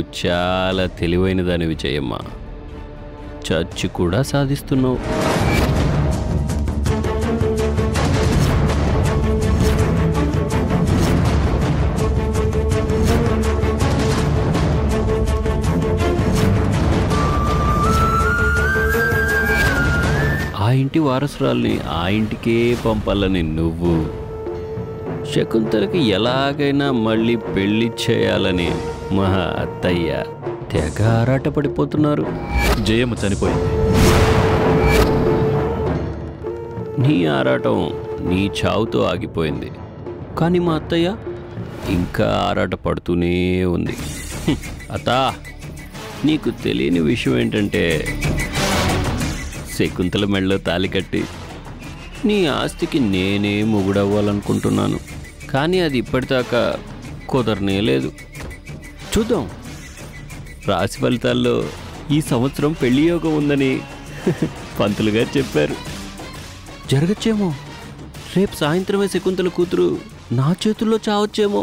చాలా తెలివైన విజయమ్మ చచ్చి కూడా సాధిస్తున్నావు ఆ ఇంటి వారసురాల్ని ఆ ఇంటికే పంపాలని నువ్వు శకుంతలకి ఎలాగైనా మళ్ళీ పెళ్లి చేయాలని మా అత్తయ్య తెగ ఆరాటపడిపోతున్నారు జయమ్మ చనిపోయింది నీ ఆరాటం నీ చావుతో ఆగిపోయింది కానీ మా అత్తయ్య ఇంకా ఆరాట పడుతూనే ఉంది హ్మ్, అత్తా నీకు తెలియని విషయం ఏంటంటే శకుంతల మెళ్ళలో తాలి కట్టి నీ ఆస్తికి నేనే మొగుడవ్వాలనుకుంటున్నాను కానీ అది ఇప్పటిదాకా కుదరనే లేదు చూద్దాం రాశి ఫలితాల్లో ఈ సంవత్సరం పెళ్లి యోగం ఉందని పంతులు గారు చెప్పారు జరగచ్చేమో రేపు సాయంత్రమే శకుంతల కూతురు నా చేతుల్లో చావచ్చేమో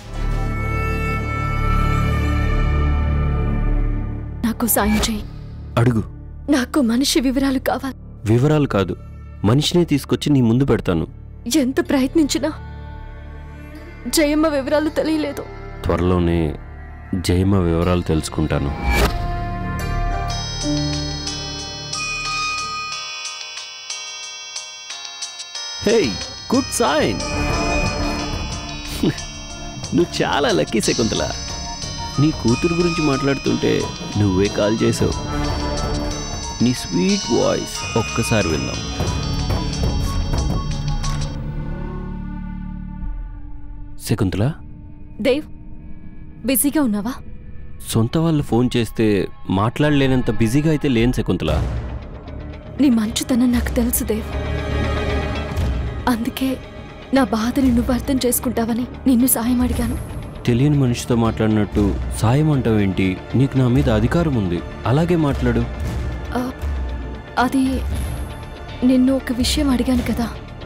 నాకు సాయం చేయి అడుగు నాకు మనిషి వివరాలు కావాలి వివరాలు కాదు మనిషినే తీసుకొచ్చి నీ ముందు పెడతాను ఎంత ప్రయత్నించినా జయమ్మ వివరాలు తెలియలేదు త్వరలోనే జయమ్మ వివరాలు తెలుసుకుంటాను హే గుడ్ సైన్ నువ్వు చాలా లక్కీ శకుంతల నీ కూతురు గురించి మాట్లాడుతుంటే నువ్వే కాల్ చేసావు నీ స్వీట్ వాయిస్ ఒక్కసారి విందాం శకుంతల దేవ్ బిజీగా ఉన్నావా సొంత వాళ్ళు ఫోన్ చేస్తే మాట్లాడలేనంత బిజీగా అయితే లేను శకుంతల నీ మంచితనం నాకు తెలుసు దేవ్ అందుకే నా బాధని నువ్వు అర్థం చేసుకుంటావని నిన్ను సాయం అడిగాను తెలియని మనిషితో మాట్లాడినట్టు సాయం అంటావేంటి నీకు నా మీద అధికారం ఉంది అలాగే మాట్లాడు ఆ, అది నిన్ను ఒక విషయం అడిగాను కదా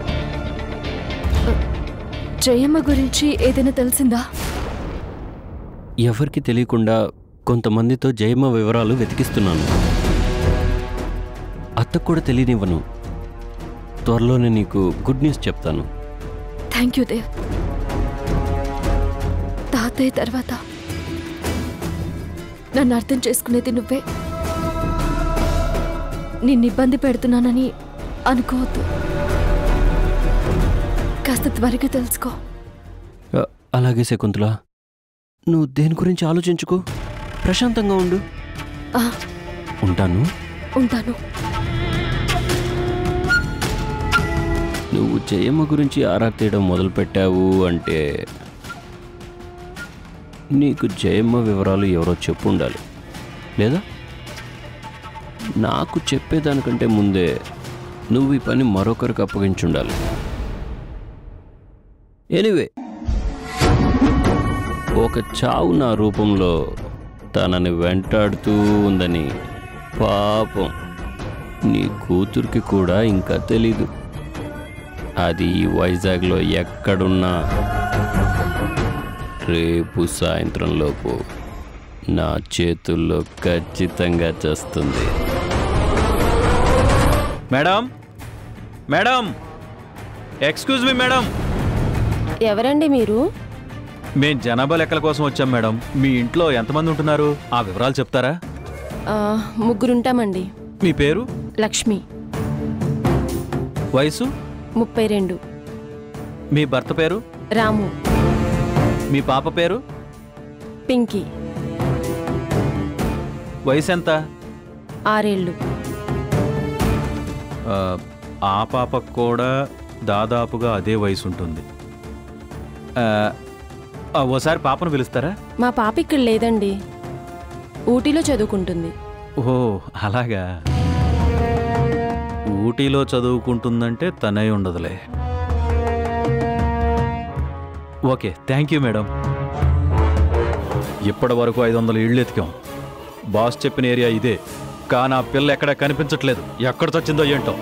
ఆ, జయమ్మ గురించి ఏదైనా తెలిసిందా ఎవరికి తెలియకుండా కొంతమందితో జయమ్మ వివరాలు వెతికిస్తున్నాను అత్తకు కూడా తెలియనివ్వను త్వరలోనే నీకు గుడ్ న్యూస్ చెప్తాను థ్యాంక్ యూ దేవ్ తాతయ్య తర్వాత నన్ను అర్థం చేసుకునేది నువ్వే నిన్ను ఇబ్బంది పెడుతున్నానని అనుకోవద్దు కాస్త త్వరగా తెలుసుకో అ, అలాగే శకుంతల నువ్వు దేని గురించి ఆలోచించుకో ప్రశాంతంగా ఉండు ఆ, ఉంటాను ఉంటాను నువ్వు జయమ్మ గురించి ఆరా తీయడం మొదలుపెట్టావు అంటే నీకు జయమ్మ వివరాలు ఎవరో చెప్పు ఉండాలి లేదా నాకు చెప్పేదానికంటే ముందే నువ్వు ఈ పని మరొకరికి అప్పగించుండాలి ఎనివే ఒక చావు నా రూపంలో తనని వెంటాడుతూ ఉందని పాపం నీ కూతురికి కూడా ఇంకా తెలీదు అది ఈ వైజాగ్లో ఎక్కడున్నా రేపు సాయంత్రంలోపు నా చేతుల్లో ఖచ్చితంగా చేస్తుంది madam madam excuse me madam ఎవరండి మీరు మేం జనాభా లెక్కల కోసం వచ్చాం మేడం మీ ఇంట్లో ఎంతమంది ఉంటున్నారు ఆ వివరాలు చెప్తారా ఆ, ముగ్గురుంటామండి మీ పేరు లక్ష్మి వయసు ముప్పై రెండు మీ భర్త పేరు రాము మీ పాప పేరు పింకీ వయసు ఎంత ఆరేళ్ళు ఆ, ఆ పాపకు కూడా దాదాపుగా అదే వయసు ఉంటుంది ఆ, ఆ, ఓసారి పాపను పిలుస్తారా మా పాప ఇక్కడ లేదండి ఊటీలో చదువుకుంటుంది ఓహో అలాగా ఊటీలో చదువుకుంటుందంటే తనే ఉండదులే ఓకే థ్యాంక్ యూ మేడం ఇప్పటి వరకు ఐదు వందల ఇళ్ళు ఎతికాం బాస్ చెప్పిన ఏరియా ఇదే కానీ ఆ పిల్ల ఎక్కడ కనిపించట్లేదు ఎక్కడ చచ్చిందో ఏంటో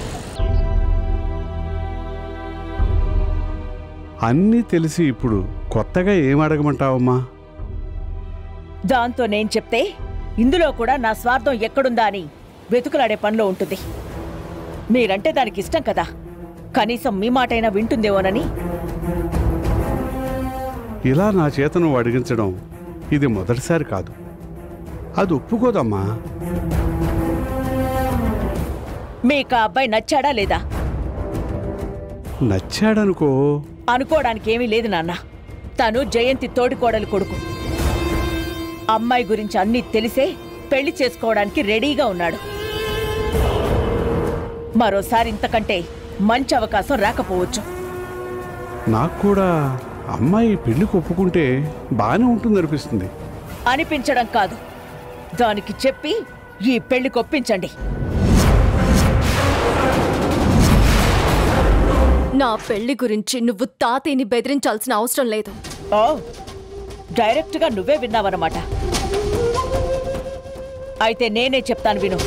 అన్నీ తెలిసి ఇప్పుడు కొత్తగా ఏం అడగమంటావమ్మా దాంతో నేను చెప్తే ఇందులో కూడా నా స్వార్థం ఎక్కడుందా అని వెతుకులాడే పనిలో ఉంటుంది మీరంటే దానికి ఇష్టం కదా కనీసం మీ మాటైనా వింటుందేమోనని ఇలా నా చేత నువ్వు అడిగించడం ఇది మొదటిసారి కాదు అది ఒప్పుకోదమ్మా మీకు ఆ అబ్బాయి నచ్చాడా లేదా నచ్చాడనుకో అనుకోవడానికి ఏమీ లేదు నాన్న తను జయంతి తోడికోడలి కొడుకు అమ్మాయి గురించి అన్నీ తెలిసే పెళ్లి చేసుకోవడానికి రెడీగా ఉన్నాడు మరోసారి ఇంతకంటే మంచి అవకాశం రాకపోవచ్చు నాకు కూడా అమ్మాయి పెళ్లికి ఒప్పుకుంటే బాగానే ఉంటుందనిపిస్తుంది అనిపించడం కాదు దానికి చెప్పి ఈ పెళ్లి కొప్పించండి నా పెళ్లి గురించి నువ్వు తాతయ్యని బెదిరించాల్సిన అవసరం లేదు ఓ డైరెక్ట్గా నువ్వే విన్నావన్నమాట అయితే నేనే చెప్తాను విను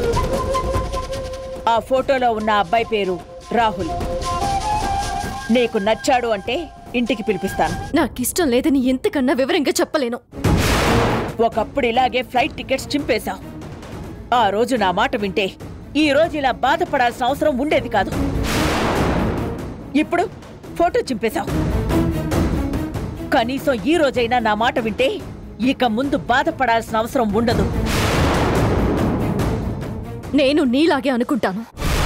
ఆ ఫోటోలో ఉన్న అబ్బాయి పేరు రాహుల్ నీకు నచ్చాడు అంటే ఇంటికి పిలిపిస్తాను నాకిష్టం లేదని ఎంతకన్నా వివరంగా చెప్పలేను ఒకప్పుడు ఇలాగే ఫ్లైట్ టికెట్స్ చింపేశావు ఆ రోజు నా మాట వింటే ఈ రోజు ఇలా బాధపడాల్సిన అవసరం ఉండేది కాదు ఇప్పుడు ఫోటో చింపేశావు కనీసం ఈ రోజైనా నా మాట వింటే ఇక ముందు బాధపడాల్సిన అవసరం ఉండదు నేను నీలాగే అనుకుంటాను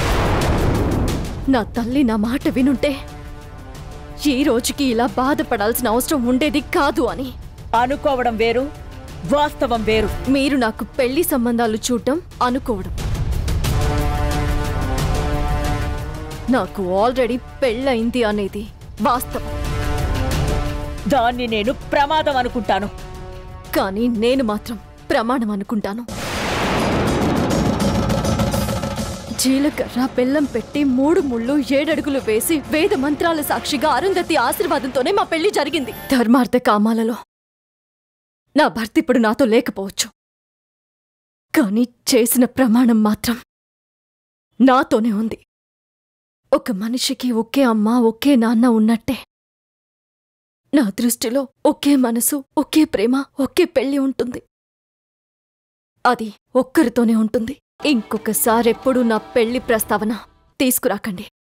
నా తల్లి నా మాట వినుంటే ఈ రోజుకి ఇలా బాధపడాల్సిన అవసరం ఉండేది కాదు అని అనుకోవడం వేరు వాస్తవం వేరు మీరు నాకు పెళ్లి సంబంధాలు చూడటం అనుకోవడం నాకు ఆల్రెడీ పెళ్ళయింది అనేది వాస్తవం దాన్ని నేను ప్రమాదం అనుకుంటాను కానీ నేను మాత్రం ప్రమాణం అనుకుంటాను జీలకర్ర బెల్లం పెట్టి మూడు ముళ్ళు ఏడడుగులు వేసి వేద మంత్రాల సాక్షిగా అరుంధతి ఆశీర్వాదంతోనే మా పెళ్లి జరిగింది ధర్మార్థ కామాలలో నా భర్త ఇప్పుడు నాతో లేకపోవచ్చు కానీ చేసిన ప్రమాణం మాత్రం నాతోనే ఉంది ఒక మనిషికి ఒకే అమ్మ ఒకే నాన్న ఉన్నట్టే నా దృష్టిలో ఒకే మనసు ఒకే ప్రేమ ఒకే పెళ్లి ఉంటుంది అది ఒక్కరితోనే ఉంటుంది ఇంకొకసారెప్పుడు నా పెళ్లి ప్రస్తావన తీసుకురాకండి